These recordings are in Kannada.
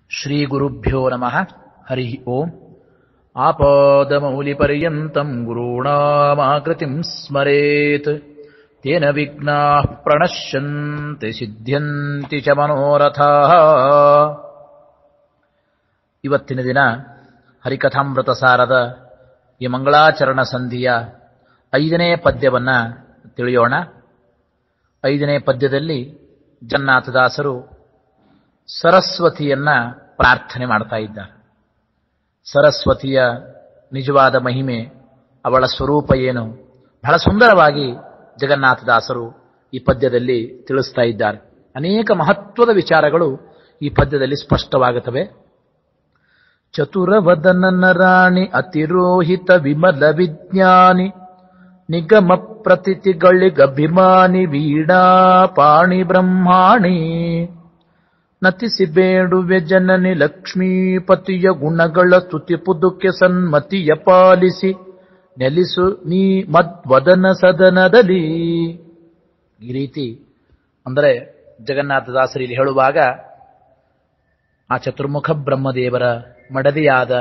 श्रीगुरुभ्यो नमः हरिः ओम् आपादमौलिपर्यन्तम् गुरूणामाकृतिम् स्मरेत् तेन विघ्नाः प्रणश्यन्ति ಸಿದ್ಧ್ಯಂತಿ ಚ ಮನೋರಥಾಃ ಇವತ್ತಿನ ದಿನ ಹರಿಕಥಾಮೃತ ಸಾರದ ಈ ಮಂಗಳಾಚರಣ ಸಂಧಿಯ ಐದನೇ ಪದ್ಯವನ್ನ ತಿಳಿಯೋಣ ಐದನೇ ಪದ್ಯದಲ್ಲಿ ಜಗನ್ನಾಥದಾಸರು ಸರಸ್ವತಿಯನ್ನ ಪ್ರಾರ್ಥನೆ ಮಾಡ್ತಾ ಇದ್ದಾರೆ ಸರಸ್ವತಿಯ ನಿಜವಾದ ಮಹಿಮೆ ಅವಳ ಸ್ವರೂಪ ಏನು ಬಹಳ ಸುಂದರವಾಗಿ ಜಗನ್ನಾಥದಾಸರು ಈ ಪದ್ಯದಲ್ಲಿ ತಿಳಿಸ್ತಾ ಇದ್ದಾರೆ ಅನೇಕ ಮಹತ್ವದ ವಿಚಾರಗಳು ಈ ಪದ್ಯದಲ್ಲಿ ಸ್ಪಷ್ಟವಾಗುತ್ತವೆ ಚತುರವದನನ ರಾಣಿ ಅತಿರೋಹಿತ ವಿಮಲ ವಿಜ್ಞಾನಿ ನಿಗಮ ಪ್ರತಿಥಿಗಳಿಗಭಿಮಾನಿ ವೀಣಾ ಪಾಣಿ ಬ್ರಹ್ಮಾಣಿ ನತಿಸಿ ಬೇಡುವೆ ಜನನಿ ಲಕ್ಷ್ಮೀಪತಿಯ ಗುಣಗಳ ಸ್ತುತಿ ಪುದುಕೆ ಸನ್ಮತಿಯ ಪಾಲಿಸಿ ನೆಲೆಸು ನೀ ಮದ್ವದನ ಸದನದಲ್ಲಿ ಈ ರೀತಿ ಅಂದರೆ ಜಗನ್ನಾಥದಾಸರು ಇಲ್ಲಿ ಹೇಳುವಾಗ ಆ ಚತುರ್ಮುಖ ಬ್ರಹ್ಮದೇವರ ಮಡದಿಯಾದ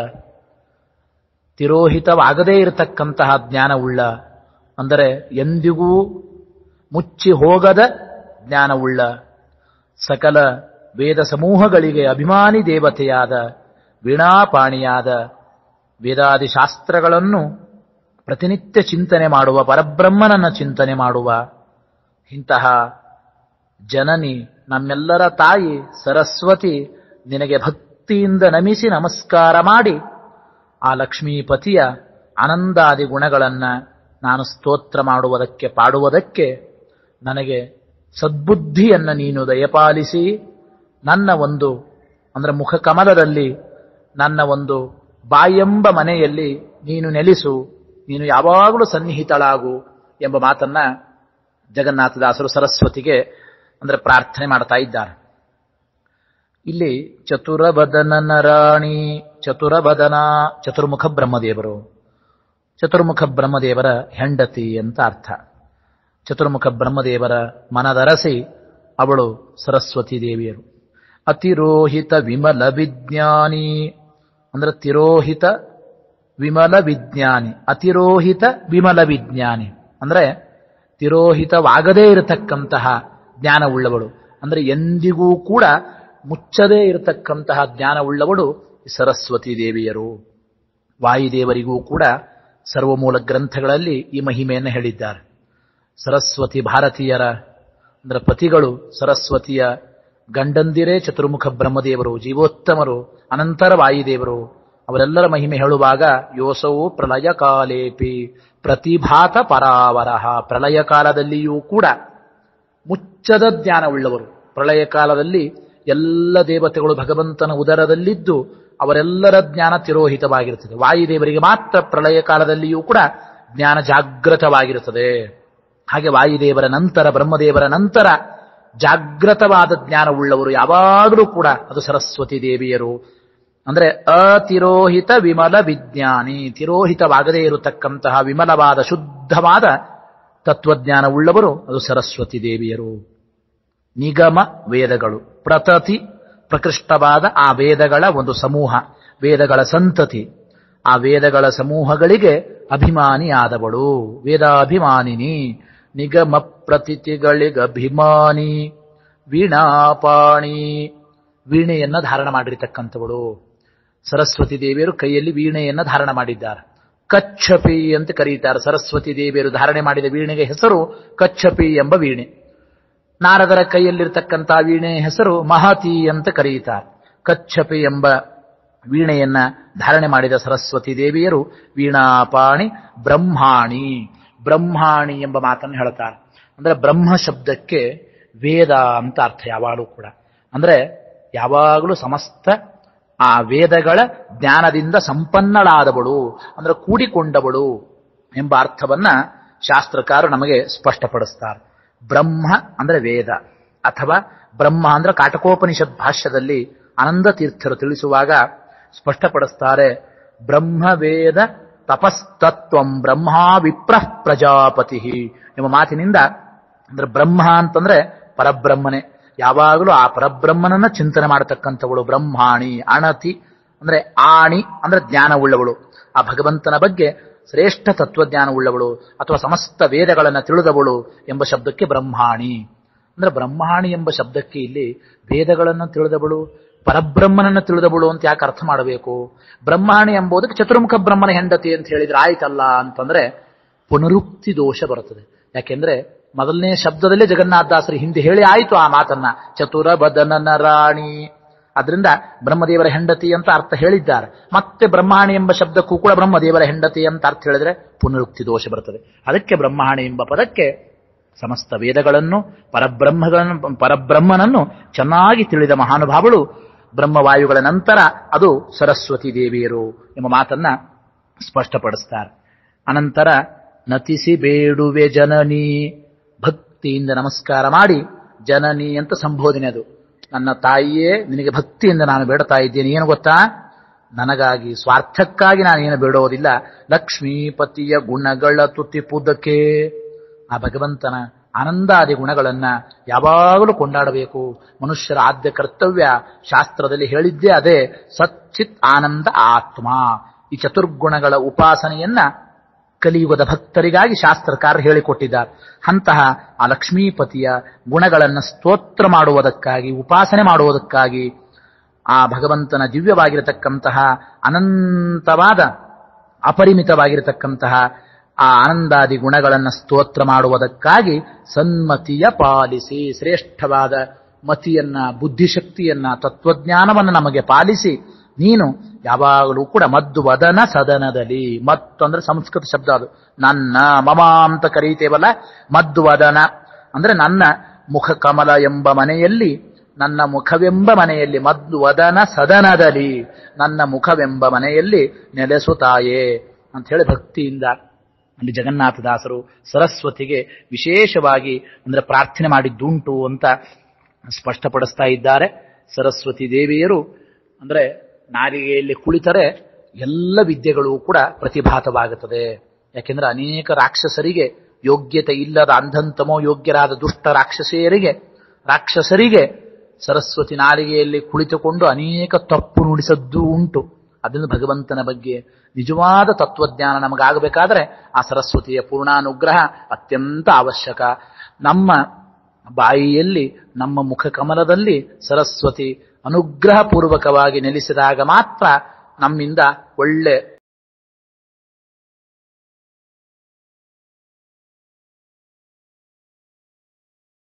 ತಿರೋಹಿತವಾಗದೇ ಇರತಕ್ಕಂತಹ ಜ್ಞಾನವುಳ್ಳ ಅಂದರೆ ಎಂದಿಗೂ ಮುಚ್ಚಿ ಹೋಗದ ಜ್ಞಾನವುಳ್ಳ ಸಕಲ ವೇದ ಸಮೂಹಗಳಿಗೆ ಅಭಿಮಾನಿ ದೇವತೆಯಾದ ವೀಣಾಪಾಣಿಯಾದ ವೇದಾದಿ ಶಾಸ್ತ್ರಗಳನ್ನು ಪ್ರತಿನಿತ್ಯ ಚಿಂತನೆ ಮಾಡುವ ಪರಬ್ರಹ್ಮನನ್ನ ಚಿಂತನೆ ಮಾಡುವ ಇಂತಹ ಜನನಿ ನಮ್ಮೆಲ್ಲರ ತಾಯಿ ಸರಸ್ವತಿ ನಿನಗೆ ಭಕ್ತಿಯಿಂದ ನಮಿಸಿ ನಮಸ್ಕಾರ ಮಾಡಿ ಆ ಲಕ್ಷ್ಮೀಪತಿಯ ಆನಂದಾದಿ ಗುಣಗಳನ್ನ ನಾನು ಸ್ತೋತ್ರ ಮಾಡುವುದಕ್ಕೆ ಪಾಡುವುದಕ್ಕೆ ನನಗೆ ಸದ್ಬುದ್ಧಿಯನ್ನ ನೀನು ದಯಪಾಲಿಸಿ ನನ್ನ ಒಂದು ಅಂದ್ರೆ ಮುಖಕಮಲದಲ್ಲಿ ನನ್ನ ಒಂದು ಬಾಯೆಂಬ ಮನೆಯಲ್ಲಿ ನೀನು ನೆಲೆಸು ನೀನು ಯಾವಾಗಲೂ ಸನ್ನಿಹಿತಳಾಗು ಎಂಬ ಮಾತನ್ನ ಜಗನ್ನಾಥದಾಸರು ಸರಸ್ವತಿಗೆ ಅಂದ್ರೆ ಪ್ರಾರ್ಥನೆ ಮಾಡ್ತಾ ಇದ್ದಾರೆ ಇಲ್ಲಿ ಚತುರಬದನ ರಾಣಿ ಚತುರಬದನ ಚತುರ್ಮುಖ ಬ್ರಹ್ಮದೇವರು ಚತುರ್ಮುಖ ಬ್ರಹ್ಮದೇವರ ಹೆಂಡತಿ ಅಂತ ಅರ್ಥ ಚತುರ್ಮುಖ ಬ್ರಹ್ಮದೇವರ ಮನದರಸಿ ಅವಳು ಸರಸ್ವತಿ ದೇವಿಯರು ಅತಿರೋಹಿತ ವಿಮಲ ವಿಜ್ಞಾನಿ ಅಂದ್ರೆ ತಿರೋಹಿತ ವಿಮಲ ವಿಜ್ಞಾನಿ ಅತಿರೋಹಿತ ವಿಮಲ ವಿಜ್ಞಾನಿ ಅಂದ್ರೆ ತಿರೋಹಿತವಾಗದೇ ಇರತಕ್ಕಂತಹ ಜ್ಞಾನವುಳ್ಳವಳು ಅಂದ್ರೆ ಎಂದಿಗೂ ಕೂಡ ಮುಚ್ಚದೇ ಇರತಕ್ಕಂತಹ ಜ್ಞಾನವುಳ್ಳವಳು ಸರಸ್ವತಿ ದೇವಿಯರು ವಾಯುದೇವರಿಗೂ ಕೂಡ ಸರ್ವಮೂಲ ಗ್ರಂಥಗಳಲ್ಲಿ ಈ ಮಹಿಮೆಯನ್ನು ಹೇಳಿದ್ದಾರೆ ಸರಸ್ವತಿ ಭಾರತೀಯರ ಅಂದ್ರೆ ಪತಿಗಳು ಸರಸ್ವತಿಯ ಗಂಡಂದಿರೇ ಚತುರ್ಮುಖ ಬ್ರಹ್ಮದೇವರು ಜೀವೋತ್ತಮರು ಅನಂತರ ವಾಯುದೇವರು ಅವರೆಲ್ಲರ ಮಹಿಮೆ ಹೇಳುವಾಗ ಯೋಸವು ಪ್ರಳಯ ಕಾಲೇಪಿ ಪ್ರತಿಭಾತ ಪರಾವರಹ ಪ್ರಳಯ ಕಾಲದಲ್ಲಿಯೂ ಕೂಡ ಮುಚ್ಚದ ಜ್ಞಾನವುಳ್ಳವರು ಪ್ರಳಯ ಕಾಲದಲ್ಲಿ ಎಲ್ಲ ದೇವತೆಗಳು ಭಗವಂತನ ಉದರದಲ್ಲಿದ್ದು ಅವರೆಲ್ಲರ ಜ್ಞಾನ ತಿರೋಹಿತವಾಗಿರುತ್ತದೆ ವಾಯುದೇವರಿಗೆ ಮಾತ್ರ ಪ್ರಳಯ ಕಾಲದಲ್ಲಿಯೂ ಕೂಡ ಜ್ಞಾನ ಜಾಗೃತವಾಗಿರುತ್ತದೆ ಹಾಗೆ ವಾಯುದೇವರ ನಂತರ ಬ್ರಹ್ಮದೇವರ ನಂತರ ಜಾಗೃತವಾದ ಜ್ಞಾನವುಳ್ಳವರು ಯಾವಾಗಲೂ ಕೂಡ ಅದು ಸರಸ್ವತಿ ದೇವಿಯರು ಅಂದ್ರೆ ಅತಿರೋಹಿತ ವಿಮಲ ವಿಜ್ಞಾನಿ ತಿರೋಹಿತವಾಗದೇ ಇರತಕ್ಕಂತಹ ವಿಮಲವಾದ ಶುದ್ಧವಾದ ತತ್ವಜ್ಞಾನವುಳ್ಳವರು ಅದು ಸರಸ್ವತಿ ದೇವಿಯರು ನಿಗಮ ವೇದಗಳು ಪ್ರತತಿ ಪ್ರಕೃಷ್ಟವಾದ ಆ ವೇದಗಳ ಒಂದು ಸಮೂಹ ವೇದಗಳ ಸಂತತಿ ಆ ವೇದಗಳ ಸಮೂಹಗಳಿಗೆ ಅಭಿಮಾನಿಯಾದವಳು ವೇದಾಭಿಮಾನಿನಿ ನಿಗಮ ಪ್ರತಿಥಿಗಳಿಗಭಿಮಾನಿ ವೀಣಾಪಾಣಿ ವೀಣೆಯನ್ನ ಧಾರಣ ಮಾಡಿರ್ತಕ್ಕಂಥವಳು ಸರಸ್ವತಿ ದೇವಿಯರು ಕೈಯಲ್ಲಿ ವೀಣೆಯನ್ನ ಧಾರಣ ಮಾಡಿದ್ದಾರೆ ಕಚ್ಚಪಿ ಅಂತ ಕರೀತಾರೆ ಸರಸ್ವತಿ ದೇವಿಯರು ಧಾರಣೆ ಮಾಡಿದ ವೀಣೆಗೆ ಹೆಸರು ಕಚ್ಚಪಿ ಎಂಬ ವೀಣೆ ನಾರದರ ಕೈಯಲ್ಲಿರ್ತಕ್ಕಂತಹ ವೀಣೆ ಹೆಸರು ಮಹತಿ ಅಂತ ಕರೆಯುತ್ತಾರೆ ಕಚ್ಚಪಿ ಎಂಬ ವೀಣೆಯನ್ನ ಧಾರಣೆ ಮಾಡಿದ ಸರಸ್ವತಿ ದೇವಿಯರು ವೀಣಾಪಾಣಿ ಬ್ರಹ್ಮಾಣಿ ಬ್ರಹ್ಮಾಣಿ ಎಂಬ ಮಾತನ್ನು ಹೇಳ್ತಾರೆ ಅಂದ್ರೆ ಬ್ರಹ್ಮ ಶಬ್ದಕ್ಕೆ ವೇದ ಅಂತ ಅರ್ಥ ಯಾವಾಗಲೂ ಕೂಡ ಅಂದ್ರೆ ಯಾವಾಗಲೂ ಸಮಸ್ತ ಆ ವೇದಗಳ ಜ್ಞಾನದಿಂದ ಸಂಪನ್ನಳಾದವಳು ಅಂದ್ರೆ ಕೂಡಿಕೊಂಡವಳು ಎಂಬ ಅರ್ಥವನ್ನ ಶಾಸ್ತ್ರಕಾರರು ನಮಗೆ ಸ್ಪಷ್ಟಪಡಿಸ್ತಾರೆ ಬ್ರಹ್ಮ ಅಂದ್ರೆ ವೇದ ಅಥವಾ ಬ್ರಹ್ಮ ಅಂದ್ರೆ ಕಾಟಕೋಪನಿಷತ್ ಭಾಷ್ಯದಲ್ಲಿ ಆನಂದ ತೀರ್ಥರು ತಿಳಿಸುವಾಗ ಸ್ಪಷ್ಟಪಡಿಸ್ತಾರೆ ಬ್ರಹ್ಮ ವೇದ ತಪಸ್ತತ್ವಂ ಬ್ರಹ್ಮ ವಿಪ್ರಃ ಪ್ರಜಾಪತಿ ಎಂಬ ಮಾತಿನಿಂದ ಅಂದ್ರೆ ಬ್ರಹ್ಮ ಅಂತಂದ್ರೆ ಪರಬ್ರಹ್ಮನೆ ಯಾವಾಗಲೂ ಆ ಪರಬ್ರಹ್ಮನನ್ನ ಚಿಂತನೆ ಮಾಡತಕ್ಕಂಥವಳು ಬ್ರಹ್ಮಾಣಿ ಅಣತಿ ಅಂದ್ರೆ ಆಣಿ ಅಂದ್ರೆ ಜ್ಞಾನವುಳ್ಳವಳು ಆ ಭಗವಂತನ ಬಗ್ಗೆ ಶ್ರೇಷ್ಠ ತತ್ವಜ್ಞಾನವುಳ್ಳವಳು ಅಥವಾ ಸಮಸ್ತ ವೇದಗಳನ್ನು ತಿಳಿದವಳು ಎಂಬ ಶಬ್ದಕ್ಕೆ ಬ್ರಹ್ಮಾಣಿ ಅಂದ್ರೆ ಬ್ರಹ್ಮಾಣಿ ಎಂಬ ಶಬ್ದಕ್ಕೆ ಇಲ್ಲಿ ವೇದಗಳನ್ನು ತಿಳಿದವಳು ಪರಬ್ರಹ್ಮನನ್ನು ತಿಳಿದವಳು ಅಂತ ಯಾಕೆ ಅರ್ಥ ಮಾಡಬೇಕು ಬ್ರಹ್ಮಾಣಿ ಎಂಬುದಕ್ಕೆ ಚತುರ್ಮುಖ ಬ್ರಹ್ಮನ ಹೆಂಡತಿ ಅಂತ ಹೇಳಿದ್ರೆ ಆಯ್ತಲ್ಲ ಅಂತಂದ್ರೆ ಪುನರುಕ್ತಿ ದೋಷ ಬರುತ್ತದೆ ಯಾಕೆಂದ್ರೆ ಮೊದಲನೇ ಶಬ್ದದಲ್ಲೇ ಜಗನ್ನಾಥದಾಸರು ಹಿಂದೆ ಹೇಳಿ ಆಯಿತು ಆ ಮಾತನ್ನ ಚತುರ ಬದನನ ರಾಣಿ ಅದರಿಂದ ಬ್ರಹ್ಮದೇವರ ಹೆಂಡತಿ ಅಂತ ಅರ್ಥ ಹೇಳಿದ್ದಾರೆ ಮತ್ತೆ ಬ್ರಹ್ಮಾಣಿ ಎಂಬ ಶಬ್ದಕ್ಕೂ ಕೂಡ ಬ್ರಹ್ಮದೇವರ ಹೆಂಡತಿ ಅಂತ ಅರ್ಥ ಹೇಳಿದ್ರೆ ಪುನರುಕ್ತಿ ದೋಷ ಬರ್ತದೆ ಅದಕ್ಕೆ ಬ್ರಹ್ಮಾಣಿ ಎಂಬ ಪದಕ್ಕೆ ಸಮಸ್ತ ವೇದಗಳನ್ನು ಪರಬ್ರಹ್ಮಗಳನ್ನು ಪರಬ್ರಹ್ಮನನ್ನು ಚೆನ್ನಾಗಿ ತಿಳಿದ ಮಹಾನುಭಾವಳು ಬ್ರಹ್ಮವಾಯುಗಳ ನಂತರ ಅದು ಸರಸ್ವತಿ ದೇವಿಯರು ಎಂಬ ಮಾತನ್ನ ಸ್ಪಷ್ಟಪಡಿಸ್ತಾರೆ ಅನಂತರ ನತಿಸಿ ಬೇಡುವೆ ಜನನಿ ಭಕ್ತಿಯಿಂದ ನಮಸ್ಕಾರ ಮಾಡಿ ಜನನಿ ಅಂತ ಸಂಬೋಧನೆ ಅದು ನನ್ನ ತಾಯಿಯೇ ನಿನಗೆ ಭಕ್ತಿಯಿಂದ ನಾನು ಬೇಡ್ತಾ ಇದ್ದೇನೆ ಏನು ಗೊತ್ತಾ ನನಗಾಗಿ ಸ್ವಾರ್ಥಕ್ಕಾಗಿ ನಾನು ಏನು ಬೇಡೋದಿಲ್ಲ ಲಕ್ಷ್ಮೀಪತಿಯ ಗುಣಗಳ ತುತಿಪುದಕ್ಕೆ ಆ ಭಗವಂತನ ಆನಂದಾದಿ ಗುಣಗಳನ್ನ ಯಾವಾಗಲೂ ಕೊಂಡಾಡಬೇಕು ಮನುಷ್ಯರ ಆದ್ಯ ಕರ್ತವ್ಯ ಶಾಸ್ತ್ರದಲ್ಲಿ ಹೇಳಿದ್ದೇ ಅದೇ ಸಚ್ಚಿತ್ ಆನಂದ ಆತ್ಮ ಈ ಚತುರ್ಗುಣಗಳ ಉಪಾಸನೆಯನ್ನ ಕಲಿಯುಗದ ಭಕ್ತರಿಗಾಗಿ ಶಾಸ್ತ್ರಕಾರ ಹೇಳಿಕೊಟ್ಟಿದ್ದಾರೆ ಅಂತಹ ಆ ಲಕ್ಷ್ಮೀಪತಿಯ ಗುಣಗಳನ್ನು ಸ್ತೋತ್ರ ಮಾಡುವುದಕ್ಕಾಗಿ ಉಪಾಸನೆ ಮಾಡುವುದಕ್ಕಾಗಿ ಆ ಭಗವಂತನ ದಿವ್ಯವಾಗಿರತಕ್ಕಂತಹ ಅನಂತವಾದ ಅಪರಿಮಿತವಾಗಿರತಕ್ಕಂತಹ ಆ ಆನಂದಾದಿ ಗುಣಗಳನ್ನು ಸ್ತೋತ್ರ ಮಾಡುವುದಕ್ಕಾಗಿ ಸನ್ಮತಿಯ ಪಾಲಿಸಿ ಶ್ರೇಷ್ಠವಾದ ಮತಿಯನ್ನ ಬುದ್ಧಿಶಕ್ತಿಯನ್ನ ತತ್ವಜ್ಞಾನವನ್ನು ನಮಗೆ ಪಾಲಿಸಿ ನೀನು ಯಾವಾಗಲೂ ಕೂಡ ಮದ್ದು ವದನ ಸದನದಲ್ಲಿ ಮತ್ತು ಅಂದ್ರೆ ಸಂಸ್ಕೃತ ಶಬ್ದ ಅದು ನನ್ನ ಮಮ ಅಂತ ಕರೀತೇವಲ್ಲ ಮದ್ದು ವದನ ಅಂದ್ರೆ ನನ್ನ ಮುಖ ಕಮಲ ಎಂಬ ಮನೆಯಲ್ಲಿ ನನ್ನ ಮುಖವೆಂಬ ಮನೆಯಲ್ಲಿ ಮದ್ದು ವದನ ಸದನದಲ್ಲಿ ನನ್ನ ಮುಖವೆಂಬ ಮನೆಯಲ್ಲಿ ನೆಲೆಸುತ್ತಾಯೇ ಅಂತ ಹೇಳಿ ಭಕ್ತಿಯಿಂದ ಅಲ್ಲಿ ಜಗನ್ನಾಥದಾಸರು ಸರಸ್ವತಿಗೆ ವಿಶೇಷವಾಗಿ ಅಂದ್ರೆ ಪ್ರಾರ್ಥನೆ ಮಾಡಿದ್ದುಂಟು ಅಂತ ಸ್ಪಷ್ಟಪಡಿಸ್ತಾ ಇದ್ದಾರೆ ಸರಸ್ವತಿ ದೇವಿಯರು ಅಂದ್ರೆ ನಾಲಿಗೆಯಲ್ಲಿ ಕುಳಿತರೆ ಎಲ್ಲ ವಿದ್ಯೆಗಳು ಕೂಡ ಪ್ರತಿಭಾತವಾಗುತ್ತದೆ ಯಾಕೆಂದ್ರೆ ಅನೇಕ ರಾಕ್ಷಸರಿಗೆ ಯೋಗ್ಯತೆ ಇಲ್ಲದ ಅಂಧಂತಮೋ ಯೋಗ್ಯರಾದ ದುಷ್ಟ ರಾಕ್ಷಸಿಯರಿಗೆ ರಾಕ್ಷಸರಿಗೆ ಸರಸ್ವತಿ ನಾಲಿಗೆಯಲ್ಲಿ ಕುಳಿತುಕೊಂಡು ಅನೇಕ ತಪ್ಪು ನುಡಿಸದ್ದು ಉಂಟು ಅದರಿಂದ ಭಗವಂತನ ಬಗ್ಗೆ ನಿಜವಾದ ತತ್ವಜ್ಞಾನ ನಮಗಾಗಬೇಕಾದ್ರೆ ಆ ಸರಸ್ವತಿಯ ಪೂರ್ಣಾನುಗ್ರಹ ಅತ್ಯಂತ ಅವಶ್ಯಕ ನಮ್ಮ ಬಾಯಿಯಲ್ಲಿ ನಮ್ಮ ಮುಖ ಕಮಲದಲ್ಲಿ ಸರಸ್ವತಿ ಅನುಗ್ರಹ ಪೂರ್ವಕವಾಗಿ ನೆಲೆಸಿದಾಗ ಮಾತ್ರ ನಮ್ಮಿಂದ ಒಳ್ಳೆ